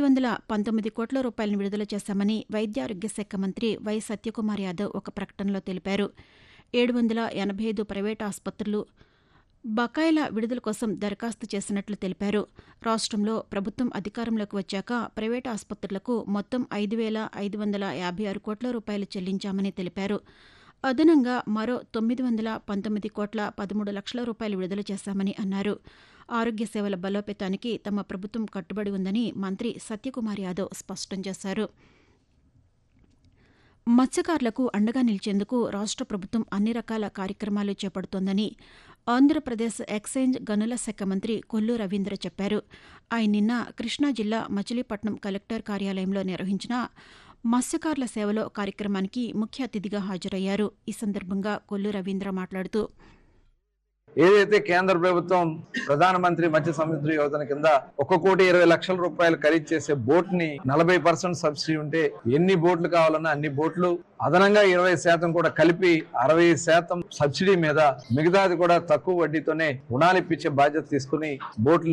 వందల పంతొమ్మిది కోట్ల రూపాయలను విడుదల చేశామని వైద్యారోగ్య శాఖ మంత్రి వై సత్యకుమార్ యాదవ్ ఒక ప్రకటనలో తెలిపారు ఏడు వందల ఎనభై ఐదు ప్రైవేటు ఆసుపత్రులు బకాయిల విడుదల కోసం దరఖాస్తు చేసినట్లు తెలిపారు రాష్ట్రంలో ప్రభుత్వం అధికారంలోకి వచ్చాక ప్రైవేటు ఆసుపత్రులకు మొత్తం ఐదు వేల ఐదు వందల యాభై ఆరు కోట్ల రూపాయలు చెల్లించామని తెలిపారు అదనంగా మరో తొమ్మిది వందల పంతొమ్మిది కోట్ల పదమూడు లక్షల రూపాయలు విడుదల చేశామని అన్నారు ఆరోగ్య సేవల బలోపేతానికి తమ ప్రభుత్వం కట్టుబడి ఉందని మంత్రి సత్యకుమార్ యాదవ్ స్పష్టం చేశారు మత్స్యకారులకు అండగా నిలిచేందుకు రాష్ట్ర ప్రభుత్వం అన్ని రకాల కార్యక్రమాలు చేపడుతోందని ఆంధ్రప్రదేశ్ ఎక్సైజ్ గనుల శాఖ మంత్రి కొల్లు రవీంద్ర చెప్పారు ఆయన నిన్న కృష్ణా జిల్లా మచిలీపట్నం కలెక్టర్ కార్యాలయంలో నిర్వహించిన మత్స్యకారుల సేవలో కార్యక్రమానికి ముఖ్య అతిథిగా హాజరయ్యారు ఈ సందర్భంగా కొల్లు రవీంద్ర మాట్లాడుతూ ఏదైతే కేంద్ర ప్రభుత్వం ప్రధానమంత్రి మత్స్య సముద్ర యోజన కింద ఒక కోటి ఇరవై లక్షల రూపాయలు ఖరీదు చేసే బోట్ ని నలభై పర్సెంట్ సబ్సిడీ ఉంటే ఎన్ని బోట్లు కావాలన్నా అన్ని బోట్లు అదనంగా ఇరవై శాతం కూడా కలిపి అరవై శాతం సబ్సిడీ మీద మిగతాది కూడా తక్కువ వడ్డీతోనే రుణాలు ఇప్పించే బాధ్యత తీసుకుని బోట్లు